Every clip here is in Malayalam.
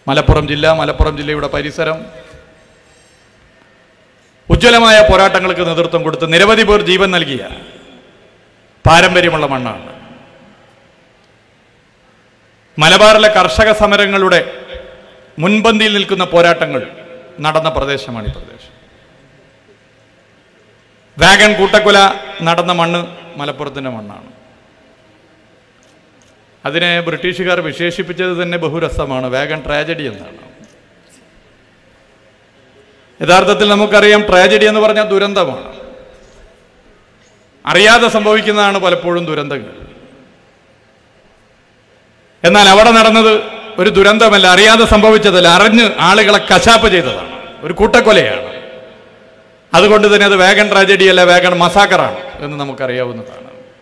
മലപ്പുറം ജില്ല മലപ്പുറം ജില്ലയുടെ പരിസരം ഉജ്ജ്വലമായ പോരാട്ടങ്ങൾക്ക് നേതൃത്വം കൊടുത്ത് നിരവധി പേർ ജീവൻ നൽകിയ പാരമ്പര്യമുള്ള മണ്ണാണ് മലബാറിലെ കർഷക സമരങ്ങളുടെ മുൻപന്തിയിൽ നിൽക്കുന്ന പോരാട്ടങ്ങൾ നടന്ന പ്രദേശമാണ് ഈ പ്രദേശം വാഗൺ കൂട്ടക്കൊല നടന്ന മണ്ണ് മലപ്പുറത്തിൻ്റെ മണ്ണാണ് അതിനെ ബ്രിട്ടീഷുകാർ വിശേഷിപ്പിച്ചത് തന്നെ ബഹുരസമാണ് വാഗൺ ട്രാജഡി എന്നാണ് യഥാർത്ഥത്തിൽ നമുക്കറിയാം ട്രാജഡി എന്ന് പറഞ്ഞാൽ ദുരന്തമാണ് അറിയാതെ സംഭവിക്കുന്നതാണ് പലപ്പോഴും ദുരന്തങ്ങൾ എന്നാൽ അവിടെ നടന്നത് ഒരു ദുരന്തമല്ല അറിയാതെ സംഭവിച്ചതല്ല അറിഞ്ഞ് ആളുകളെ കശാപ്പ് ചെയ്തതാണ് ഒരു കൂട്ടക്കൊലയാണ് അതുകൊണ്ട് തന്നെ അത് വേഗൻ ട്രാജഡി അല്ല വേഗൻ മസാക്കറാണ് എന്ന് നമുക്കറിയാവുന്നതാണ്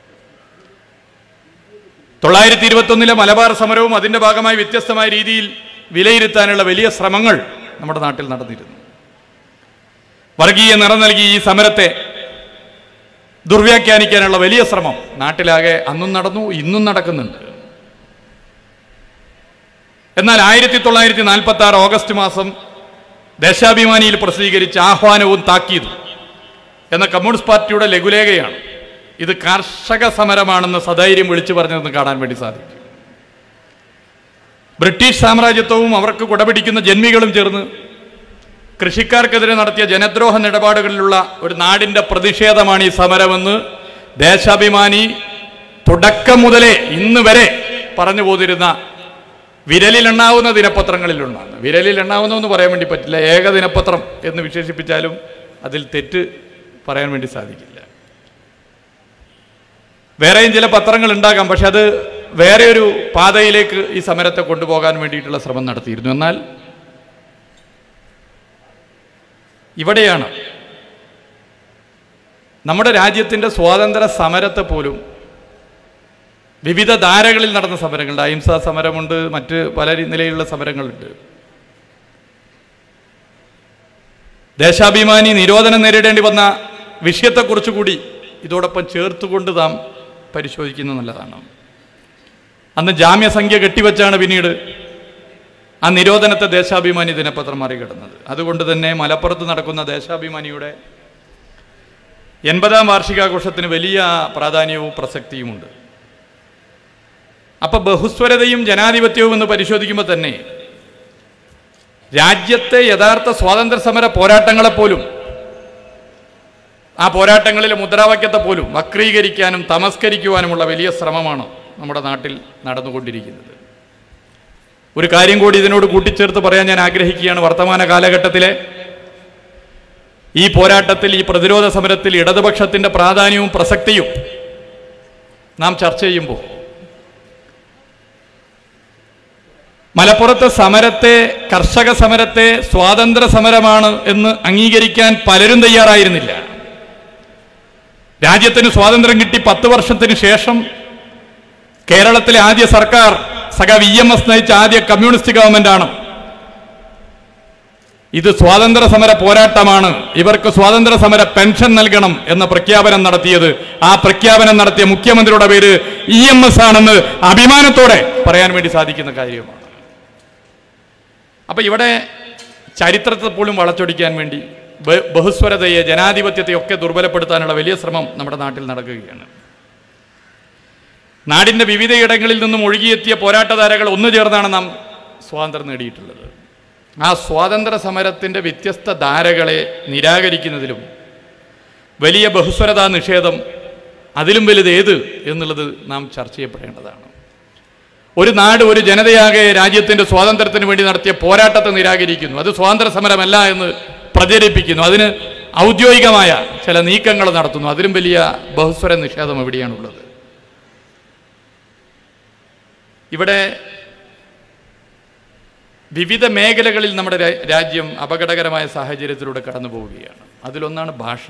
തൊള്ളായിരത്തി ഇരുപത്തൊന്നിലെ മലബാർ സമരവും അതിന്റെ ഭാഗമായി വ്യത്യസ്തമായ രീതിയിൽ വിലയിരുത്താനുള്ള വലിയ ശ്രമങ്ങൾ നമ്മുടെ നാട്ടിൽ നടന്നിരുന്നു വർഗീയ നിറം നൽകി ഈ സമരത്തെ ദുർവ്യാഖ്യാനിക്കാനുള്ള വലിയ ശ്രമം നാട്ടിലാകെ അന്നും നടന്നു ഇന്നും നടക്കുന്നുണ്ട് എന്നാൽ ആയിരത്തി തൊള്ളായിരത്തി നാൽപ്പത്തി ആറ് ഓഗസ്റ്റ് മാസം ദേശാഭിമാനിയിൽ പ്രസിദ്ധീകരിച്ച ആഹ്വാനവും താക്കീതും എന്ന കമ്മ്യൂണിസ്റ്റ് പാർട്ടിയുടെ ലഘുലേഖയാണ് ഇത് കർഷക സമരമാണെന്ന് സധൈര്യം വിളിച്ചു പറഞ്ഞതെന്ന് കാണാൻ വേണ്ടി സാധിക്കും ബ്രിട്ടീഷ് സാമ്രാജ്യത്വവും അവർക്ക് കുടപിടിക്കുന്ന ജന്മികളും ചേർന്ന് കൃഷിക്കാർക്കെതിരെ നടത്തിയ ജനദ്രോഹ നിലപാടുകളിലുള്ള ഒരു നാടിന്റെ പ്രതിഷേധമാണ് ഈ സമരമെന്ന് ദേശാഭിമാനി തുടക്കം മുതലേ ഇന്ന് വരെ പറഞ്ഞു പോതിരുന്ന വിരലിലെണ്ണാവുന്ന ദിനപത്രങ്ങളിലൊന്നാണ് വിരലിലെണ്ണാവുന്ന എന്ന് പറയാൻ വേണ്ടി പറ്റില്ല ഏക ദിനപത്രം എന്ന് വിശേഷിപ്പിച്ചാലും അതിൽ തെറ്റ് പറയാൻ വേണ്ടി സാധിക്കില്ല വേറെയും ചില പത്രങ്ങൾ ഉണ്ടാകാം പക്ഷെ അത് വേറെ ഒരു പാതയിലേക്ക് ഈ സമരത്തെ കൊണ്ടുപോകാൻ വേണ്ടിയിട്ടുള്ള ശ്രമം നടത്തിയിരുന്നു എന്നാൽ ഇവിടെയാണ് നമ്മുടെ രാജ്യത്തിൻ്റെ സ്വാതന്ത്ര്യ സമരത്തെ പോലും വിവിധ ധാരകളിൽ നടന്ന സമരങ്ങളുണ്ട് അഹിംസാ സമരമുണ്ട് മറ്റ് പല രീ- നിലയിലുള്ള സമരങ്ങളുണ്ട് ദേശാഭിമാനി നിരോധനം നേരിടേണ്ടി വന്ന വിഷയത്തെക്കുറിച്ച് കൂടി ഇതോടൊപ്പം ചേർത്തുകൊണ്ട് നാം പരിശോധിക്കുന്നത് നല്ലതാണ് അന്ന് ജാമ്യസംഖ്യ കെട്ടിവെച്ചാണ് പിന്നീട് ആ നിരോധനത്തെ ദേശാഭിമാനി ദിനപത്രം മറികടന്നത് അതുകൊണ്ട് തന്നെ മലപ്പുറത്ത് നടക്കുന്ന ദേശാഭിമാനിയുടെ എൺപതാം വാർഷികാഘോഷത്തിന് വലിയ പ്രാധാന്യവും പ്രസക്തിയുമുണ്ട് അപ്പൊ ബഹുസ്വരതയും ജനാധിപത്യവും എന്ന് പരിശോധിക്കുമ്പോൾ തന്നെ രാജ്യത്തെ യഥാർത്ഥ സ്വാതന്ത്ര്യ സമര പോരാട്ടങ്ങളെപ്പോലും ആ പോരാട്ടങ്ങളിലെ മുദ്രാവാക്യത്തെ പോലും വക്രീകരിക്കാനും തമസ്കരിക്കുവാനുമുള്ള വലിയ ശ്രമമാണ് നമ്മുടെ നാട്ടിൽ നടന്നുകൊണ്ടിരിക്കുന്നത് ഒരു കാര്യം കൂടി ഇതിനോട് കൂട്ടിച്ചേർത്ത് പറയാൻ ഞാൻ ആഗ്രഹിക്കുകയാണ് വർത്തമാന കാലഘട്ടത്തിലെ ഈ പോരാട്ടത്തിൽ ഈ പ്രതിരോധ സമരത്തിൽ ഇടതുപക്ഷത്തിന്റെ പ്രാധാന്യവും പ്രസക്തിയും നാം ചർച്ച ചെയ്യുമ്പോൾ മലപ്പുറത്തെ സമരത്തെ കർഷക സമരത്തെ സ്വാതന്ത്ര്യ സമരമാണ് എന്ന് അംഗീകരിക്കാൻ പലരും തയ്യാറായിരുന്നില്ല രാജ്യത്തിന് സ്വാതന്ത്ര്യം കിട്ടി പത്ത് വർഷത്തിന് ശേഷം കേരളത്തിലെ ആദ്യ സർക്കാർ സഖ വി എം എസ് നയിച്ച ആദ്യ കമ്മ്യൂണിസ്റ്റ് ഗവൺമെന്റാണ് ഇത് സ്വാതന്ത്ര്യ സമര പോരാട്ടമാണ് ഇവർക്ക് സ്വാതന്ത്ര്യ സമര പെൻഷൻ നൽകണം എന്ന പ്രഖ്യാപനം നടത്തിയത് ആ പ്രഖ്യാപനം നടത്തിയ മുഖ്യമന്ത്രിയുടെ പേര് ഇ എം എസ് ആണെന്ന് അഭിമാനത്തോടെ പറയാൻ വേണ്ടി സാധിക്കുന്ന കാര്യമാണ് അപ്പൊ ഇവിടെ ചരിത്രത്തെ പോലും വളച്ചൊടിക്കാൻ വേണ്ടി ബ- ബഹുസ്വരതയെ ജനാധിപത്യത്തെ ഒക്കെ ദുർബലപ്പെടുത്താനുള്ള വലിയ ശ്രമം നമ്മുടെ നാട്ടിൽ നടക്കുകയാണ് നാടിന്റെ വിവിധയിടങ്ങളിൽ നിന്നും ഒഴുകിയെത്തിയ പോരാട്ടധാരകൾ ഒന്നു ചേർന്നാണ് നാം സ്വാതന്ത്ര്യം നേടിയിട്ടുള്ളത് ആ സ്വാതന്ത്ര്യ സമരത്തിന്റെ വ്യത്യസ്ത ധാരകളെ നിരാകരിക്കുന്നതിലും വലിയ ബഹുസ്വരതാ നിഷേധം അതിലും വലുത് ഏത് എന്നുള്ളത് നാം ചർച്ച ചെയ്യപ്പെടേണ്ടതാണ് ഒരു നാട് ഒരു ജനതയാകെ രാജ്യത്തിന്റെ സ്വാതന്ത്ര്യത്തിന് വേണ്ടി നടത്തിയ പോരാട്ടത്തെ നിരാകരിക്കുന്നു അത് സ്വാതന്ത്ര്യ സമരമല്ല എന്ന് പ്രചരിപ്പിക്കുന്നു അതിന് ഔദ്യോഗികമായ ചില നീക്കങ്ങൾ നടത്തുന്നു അതിലും വലിയ ബഹുസ്വര നിഷേധം എവിടെയാണുള്ളത് ഇവിടെ വിവിധ മേഖലകളിൽ നമ്മുടെ രാ- രാജ്യം അപകടകരമായ സാഹചര്യത്തിലൂടെ കടന്നു പോവുകയാണ് അതിലൊന്നാണ് ഭാഷ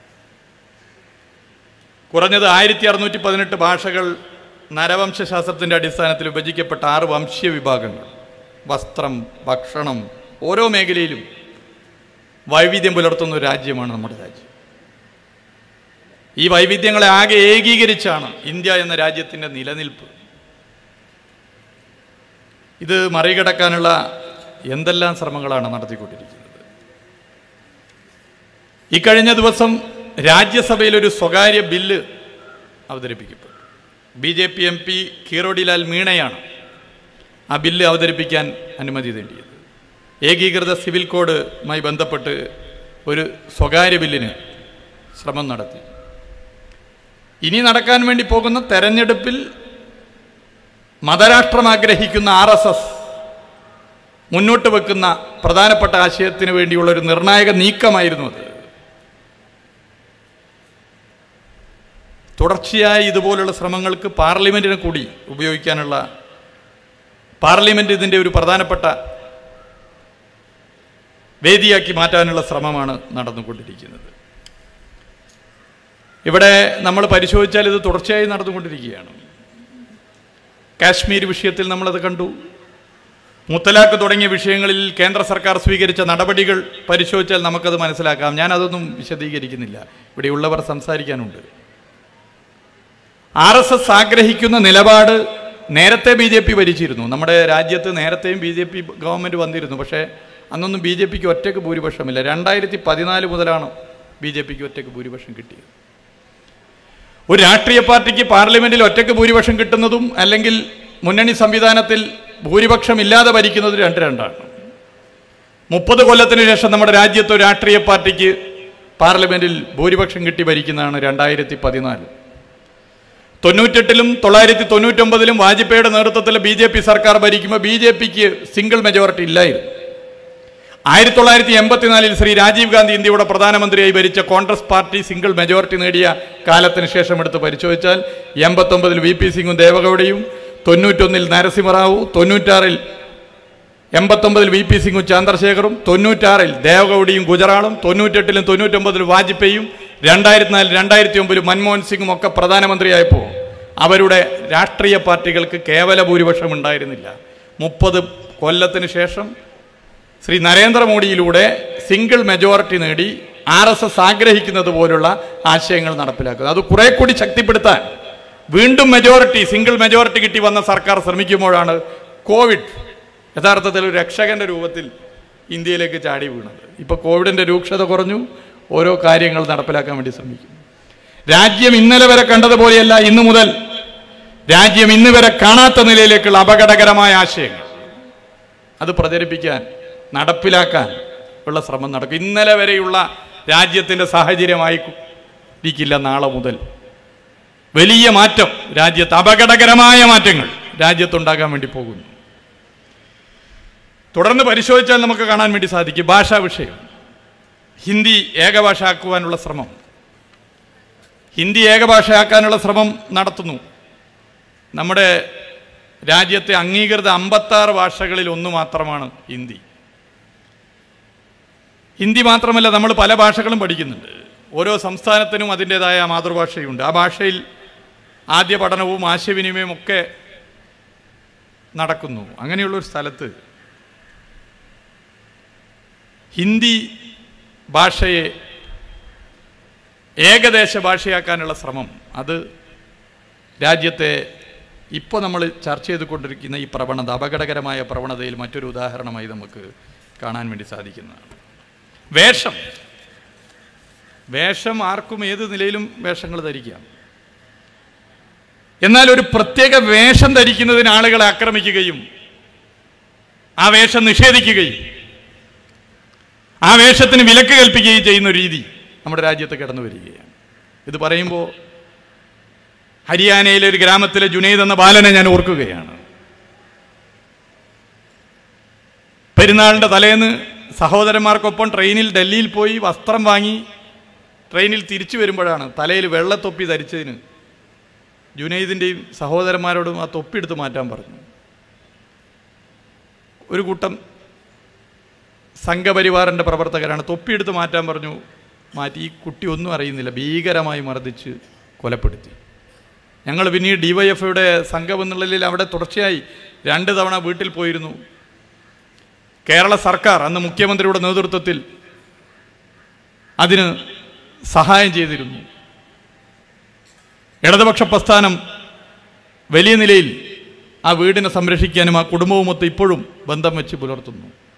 കുറഞ്ഞത് ആയിരത്തി അറുന്നൂറ്റി പതിനെട്ട് ഭാഷകൾ നരവംശാസ്ത്രത്തിൻ്റെ അടിസ്ഥാനത്തിൽ വിഭജിക്കപ്പെട്ട ആറ് വംശീയ വിഭാഗങ്ങൾ വസ്ത്രം ഭക്ഷണം ഓരോ മേഖലയിലും വൈവിധ്യം പുലർത്തുന്ന ഒരു രാജ്യമാണ് നമ്മുടെ രാജ്യം ഈ വൈവിധ്യങ്ങളെ ആകെ ഏകീകരിച്ചാണ് ഇന്ത്യ എന്ന രാജ്യത്തിൻ്റെ നിലനിൽപ്പ് ഇത് മറികടക്കാനുള്ള എന്തെല്ലാം ശ്രമങ്ങളാണ് നടത്തിക്കൊണ്ടിരിക്കുന്നത് ഇക്കഴിഞ്ഞ ദിവസം രാജ്യസഭയിൽ ഒരു സ്വകാര്യ ബില്ല് അവതരിപ്പിക്കപ്പെട്ടു B J P M P Kirodilal മീണയാണ് ആ ബില്ല് അവതരിപ്പിക്കാൻ അനുമതി നേടിയത് ഏകീകൃത സിവിൽ കോഡുമായി ബന്ധപ്പെട്ട് ഒരു സ്വകാര്യ ബില്ലിന് ശ്രമം നടത്തി ഇനി നടക്കാൻ വേണ്ടി പോകുന്ന തെരഞ്ഞെടുപ്പിൽ മതരാഷ്ട്രം ആഗ്രഹിക്കുന്ന ആർ എസ് എസ് മുന്നോട്ട് വെക്കുന്ന പ്രധാനപ്പെട്ട ആശയത്തിന് വേണ്ടിയുള്ള ഒരു നിർണായക നീക്കമായിരുന്നു അത് തുടർച്ചയായി ഇതുപോലുള്ള ശ്രമങ്ങൾക്ക് പാർലമെന്റിനെ കൂടി ഉപയോഗിക്കാനുള്ള പാർലമെന്റ് ഇതിൻ്റെ ഒരു പ്രധാനപ്പെട്ട വേദിയാക്കി മാറ്റാനുള്ള ശ്രമമാണ് നടന്നുകൊണ്ടിരിക്കുന്നത് ഇവിടെ നമ്മൾ പരിശോധിച്ചാൽ ഇത് തുടർച്ചയായി നടന്നുകൊണ്ടിരിക്കുകയാണ് കാശ്മീർ വിഷയത്തിൽ നമ്മളത് കണ്ടു മുത്തലാഖ് തുടങ്ങിയ വിഷയങ്ങളിൽ കേന്ദ്ര സർക്കാർ സ്വീകരിച്ച നടപടികൾ പരിശോധിച്ചാൽ നമുക്കത് മനസ്സിലാക്കാം ഞാനതൊന്നും വിശദീകരിക്കുന്നില്ല ഇവിടെയുള്ളവർ സംസാരിക്കാനുണ്ട് ആർ എസ് എസ് ആഗ്രഹിക്കുന്ന നിലപാട് നേരത്തെ ബി ജെ പി ഭരിച്ചിരുന്നു നമ്മുടെ രാജ്യത്ത് നേരത്തെയും ബി ജെ പി ഗവൺമെൻറ് വന്നിരുന്നു പക്ഷേ അന്നൊന്നും ബി ജെ പിക്ക് ഒറ്റയ്ക്ക് ഭൂരിപക്ഷമില്ല രണ്ടായിരത്തി പതിനാല് മുതലാണ് ബി ജെ പിക്ക് ഒറ്റയ്ക്ക് ഭൂരിപക്ഷം കിട്ടിയത് ഒരു രാഷ്ട്രീയ പാർട്ടിക്ക് പാർലമെന്റിൽ ഒറ്റയ്ക്ക് ഭൂരിപക്ഷം കിട്ടുന്നതും അല്ലെങ്കിൽ മുന്നണി സംവിധാനത്തിൽ ഭൂരിപക്ഷം ഇല്ലാതെ ഭരിക്കുന്നതും രണ്ട് രണ്ടാണ് മുപ്പത് കൊല്ലത്തിന് ശേഷം നമ്മുടെ രാജ്യത്ത് ഒരു രാഷ്ട്രീയ പാർട്ടിക്ക് പാർലമെന്റിൽ ഭൂരിപക്ഷം കിട്ടി ഭരിക്കുന്നതാണ് രണ്ടായിരത്തി പതിനാല് തൊണ്ണൂറ്റെട്ടിലും തൊള്ളായിരത്തി തൊണ്ണൂറ്റൊമ്പതിലും വാജ്പേയിയുടെ നേതൃത്വത്തിൽ ബി ജെ പി സർക്കാർ ഭരിക്കുമ്പോൾ ബി ജെ പിക്ക് സിംഗിൾ മെജോറിറ്റി ഇല്ലായിരുന്നു ആയിരത്തി തൊള്ളായിരത്തി എൺപത്തിനാലിൽ ശ്രീ രാജീവ് ഗാന്ധി ഇന്ത്യയുടെ പ്രധാനമന്ത്രിയായി ഭരിച്ച കോൺഗ്രസ് പാർട്ടി സിംഗിൾ മെജോറിറ്റി നേടിയ കാലത്തിന് ശേഷം എടുത്ത് പരിശോധിച്ചാൽ എൺപത്തൊമ്പതിൽ വി പി സിംഗും ദേവഗൌഡയും തൊണ്ണൂറ്റൊന്നിൽ നരസിംഹറാവു തൊണ്ണൂറ്റാറിൽ എൺപത്തൊമ്പതിൽ വി പി സിംഗും ചന്ദ്രശേഖറും തൊണ്ണൂറ്റാറിൽ ദേവഗൌഡിയും ഗുജറാളും തൊണ്ണൂറ്റെട്ടിലും തൊണ്ണൂറ്റൊമ്പതിൽ വാജ്പേയിയും രണ്ടായിരത്തി നാലിൽ രണ്ടായിരത്തി ഒമ്പതിൽ മൻമോഹൻ സിംഗും ഒക്കെ പ്രധാനമന്ത്രിയായപ്പോൾ അവരുടെ രാഷ്ട്രീയ പാർട്ടികൾക്ക് കേവല ഭൂരിപക്ഷം ഉണ്ടായിരുന്നില്ല മുപ്പത് കൊല്ലത്തിന് ശേഷം ശ്രീ നരേന്ദ്രമോദിയിലൂടെ സിംഗിൾ മെജോറിറ്റി നേടി ആർ എസ് എസ് ആഗ്രഹിക്കുന്നത് പോലുള്ള ആശയങ്ങൾ നടപ്പിലാക്കുന്നത് അത് കുറെ കൂടി ശക്തിപ്പെടുത്താൻ വീണ്ടും മെജോറിറ്റി സിംഗിൾ മെജോറിറ്റി കിട്ടി വന്ന സർക്കാർ ശ്രമിക്കുമ്പോഴാണ് കോവിഡ് യഥാർത്ഥത്തിൽ ഒരു രക്ഷകന്റെ രൂപത്തിൽ ഇന്ത്യയിലേക്ക് ചാടി വീണത് ഇപ്പൊ കോവിഡിന്റെ രൂക്ഷത കുറഞ്ഞു ഓരോ കാര്യങ്ങൾ നടപ്പിലാക്കാൻ വേണ്ടി ശ്രമിക്കും രാജ്യം ഇന്നലെ വരെ കണ്ടതുപോലെയല്ല ഇന്നു മുതൽ രാജ്യം ഇന്ന് വരെ കാണാത്ത നിലയിലേക്കുള്ള അപകടകരമായ ആശയങ്ങൾ അത് പ്രചരിപ്പിക്കാൻ നടപ്പിലാക്കാൻ ഉള്ള ശ്രമം നടക്കും ഇന്നലെ വരെയുള്ള രാജ്യത്തിൻ്റെ സാഹചര്യമായി ഇരിക്കില്ല നാളെ മുതൽ വലിയ മാറ്റം രാജ്യത്ത് അപകടകരമായ മാറ്റങ്ങൾ രാജ്യത്തുണ്ടാകാൻ വേണ്ടി പോകുന്നു തുടർന്ന് പരിശോധിച്ചാൽ നമുക്ക് കാണാൻ വേണ്ടി സാധിക്കും ഭാഷാ വിഷയം ഹിന്ദി ഏകഭാഷയാക്കുവാനുള്ള ശ്രമം ഹിന്ദി ഏകഭാഷയാക്കാനുള്ള ശ്രമം നടത്തുന്നു നമ്മുടെ രാജ്യത്തെ അംഗീകൃത അമ്പത്താറ് ഭാഷകളിൽ ഒന്ന് മാത്രമാണ് ഹിന്ദി ഹിന്ദി മാത്രമല്ല നമ്മൾ പല ഭാഷകളും പഠിക്കുന്നുണ്ട് ഓരോ സംസ്ഥാനത്തിനും അതിൻ്റെതായ മാതൃഭാഷയുണ്ട് ആ ഭാഷയിൽ ആദ്യ പഠനവും ആശയവിനിമയവും ഒക്കെ നടക്കുന്നു അങ്ങനെയുള്ളൊരു സ്ഥലത്ത് ഹിന്ദി ഭാഷയെ ഏകദേശ ഭാഷയാക്കാനുള്ള ശ്രമം അത് രാജ്യത്തെ ഇപ്പോൾ നമ്മൾ ചർച്ച ചെയ്തുകൊണ്ടിരിക്കുന്ന ഈ പ്രവണത അപകടകരമായ പ്രവണതയിൽ മറ്റൊരു ഉദാഹരണമായി നമുക്ക് കാണാൻ വേണ്ടി സാധിക്കുന്നതാണ് വേഷം വേഷം ആർക്കും ഏത് നിലയിലും വേഷങ്ങൾ ധരിക്കാം എന്നാൽ ഒരു പ്രത്യേക വേഷം ധരിക്കുന്നതിന് ആളുകളെ ആക്രമിക്കുകയും ആ വേഷം നിഷേധിക്കുകയും ആ വേഷത്തിന് വിലക്ക് കൽപ്പിക്കുകയും ചെയ്യുന്ന ഒരു രീതി നമ്മുടെ രാജ്യത്ത് കടന്നു വരികയാണ് ഇത് പറയുമ്പോൾ ഹരിയാനയിലെ ഒരു ഗ്രാമത്തിലെ ജുനൈദ് എന്ന ബാലനെ ഞാൻ ഓർക്കുകയാണ് പെരുന്നാളിൻ്റെ തലേന്ന് സഹോദരന്മാർക്കൊപ്പം ട്രെയിനിൽ ഡൽഹിയിൽ പോയി വസ്ത്രം വാങ്ങി ട്രെയിനിൽ തിരിച്ചു വരുമ്പോഴാണ് തലയിൽ വെള്ളത്തൊപ്പി ധരിച്ചതിന് ജുനൈദിൻ്റെയും സഹോദരന്മാരോടും ആ തൊപ്പി എടുത്ത് മാറ്റാൻ പറഞ്ഞു ഒരു കൂട്ടം സംഘപരിവാറിൻ്റെ പ്രവർത്തകരാണ് തൊപ്പിയെടുത്ത് മാറ്റാൻ പറഞ്ഞു മാറ്റി ഈ കുട്ടി ഒന്നും അറിയുന്നില്ല ഭീകരമായി മർദ്ദിച്ച് കൊലപ്പെടുത്തി ഞങ്ങൾ പിന്നീട് ഡിവൈഎഫ്ഐയുടെ സംഘം എന്നുള്ളതിൽ അവിടെ തുടർച്ചയായി രണ്ട് തവണ വീട്ടിൽ പോയിരുന്നു കേരള സർക്കാർ അന്ന് മുഖ്യമന്ത്രിയുടെ നേതൃത്വത്തിൽ അതിന് സഹായം ചെയ്തിരുന്നു ഇടതുപക്ഷ പ്രസ്ഥാനം വലിയ നിലയിൽ ആ വീടിനെ സംരക്ഷിക്കാനും ആ കുടുംബവുമൊത്ത് ഇപ്പോഴും ബന്ധം വെച്ച് പുലർത്തുന്നു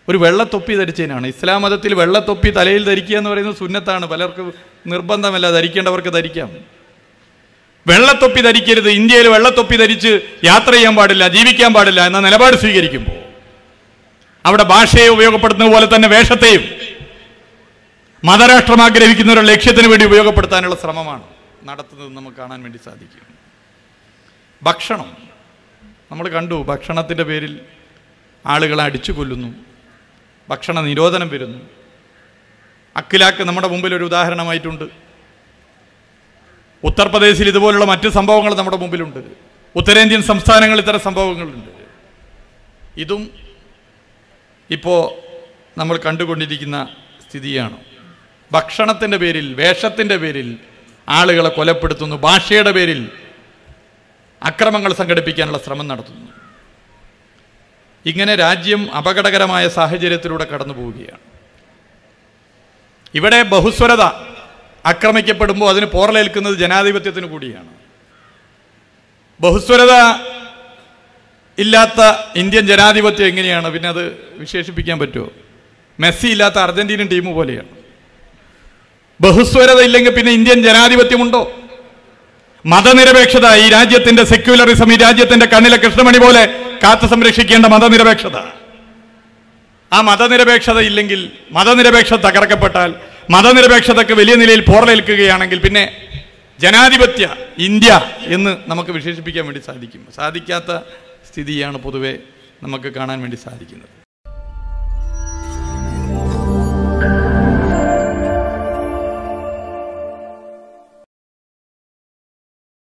ഒരു വെള്ളത്തൊപ്പി ധരിച്ചതിനാണ് ഇസ്ലാം മതത്തിൽ വെള്ളത്തൊപ്പി തലയിൽ ധരിക്കുക എന്ന് പറയുന്നത് സുന്നത്താണ് പലർക്കും നിർബന്ധമല്ല ധരിക്കേണ്ടവർക്ക് ധരിക്കാം വെള്ളത്തൊപ്പി ധരിക്കരുത് ഇന്ത്യയിൽ വെള്ളത്തൊപ്പി ധരിച്ച് യാത്ര ചെയ്യാൻ പാടില്ല ജീവിക്കാൻ പാടില്ല എന്ന നിലപാട് സ്വീകരിക്കുമ്പോൾ അവിടെ ഭാഷയെ ഉപയോഗപ്പെടുത്തുന്ന പോലെ തന്നെ വേഷത്തെയും മതരാഷ്ട്രം ആഗ്രഹിക്കുന്നവരുടെ ലക്ഷ്യത്തിന് വേണ്ടി ഉപയോഗപ്പെടുത്താനുള്ള ശ്രമമാണ് നടത്തുന്നത് നമുക്ക് കാണാൻ വേണ്ടി സാധിക്കും ഭക്ഷണം നമ്മൾ കണ്ടു ഭക്ഷണത്തിൻ്റെ പേരിൽ ആളുകളെ അടിച്ചു കൊല്ലുന്നു ഭക്ഷണ നിരോധനം വരുന്നു അക്കിലാക്ക് നമ്മുടെ മുമ്പിൽ ഒരു ഉദാഹരണമായിട്ടുണ്ട് ഉത്തർപ്രദേശിൽ ഇതുപോലുള്ള മറ്റ് സംഭവങ്ങൾ നമ്മുടെ മുമ്പിലുണ്ട് ഉത്തരേന്ത്യൻ സംസ്ഥാനങ്ങളിൽ ഇത്തരം സംഭവങ്ങളുണ്ട് ഇതും ഇപ്പോൾ നമ്മൾ കണ്ടുകൊണ്ടിരിക്കുന്ന സ്ഥിതിയാണ് ഭക്ഷണത്തിൻ്റെ പേരിൽ വേഷത്തിൻ്റെ പേരിൽ ആളുകളെ കൊലപ്പെടുത്തുന്നു ഭാഷയുടെ പേരിൽ അക്രമങ്ങൾ സംഘടിപ്പിക്കാനുള്ള ശ്രമം നടത്തുന്നു ഇങ്ങനെ രാജ്യം അപകടകരമായ സാഹചര്യത്തിലൂടെ കടന്നു പോവുകയാണ് ഇവിടെ ബഹുസ്വരത ആക്രമിക്കപ്പെടുമ്പോൾ അതിന് പോറലേൽക്കുന്നത് ജനാധിപത്യത്തിന് കൂടിയാണ് ബഹുസ്വരത ഇല്ലാത്ത ഇന്ത്യൻ ജനാധിപത്യം എങ്ങനെയാണ് പിന്നെ അത് വിശേഷിപ്പിക്കാൻ പറ്റുമോ മെസ്സി ഇല്ലാത്ത അർജന്റീനൻ ടീം പോലെയാണ് ബഹുസ്വരത ഇല്ലെങ്കിൽ പിന്നെ ഇന്ത്യൻ ജനാധിപത്യമുണ്ടോ മതനിരപേക്ഷത ഈ രാജ്യത്തിന്റെ സെക്യുലറിസം ഈ രാജ്യത്തിന്റെ കണ്ണിലെ കൃഷ്ണമണി പോലെ കാത്തു സംരക്ഷിക്കേണ്ട മതനിരപേക്ഷത ആ മതനിരപേക്ഷത ഇല്ലെങ്കിൽ മതനിരപേക്ഷത തകർക്കപ്പെട്ടാൽ മതനിരപേക്ഷതക്ക് വലിയ നിലയിൽ പോറലേൽക്കുകയാണെങ്കിൽ പിന്നെ ജനാധിപത്യ ഇന്ത്യ എന്ന് നമുക്ക് വിശേഷിപ്പിക്കാൻ വേണ്ടി സാധിക്കും സാധിക്കാത്ത സ്ഥിതിയാണ് പൊതുവെ നമുക്ക് കാണാൻ വേണ്ടി സാധിക്കുന്നത്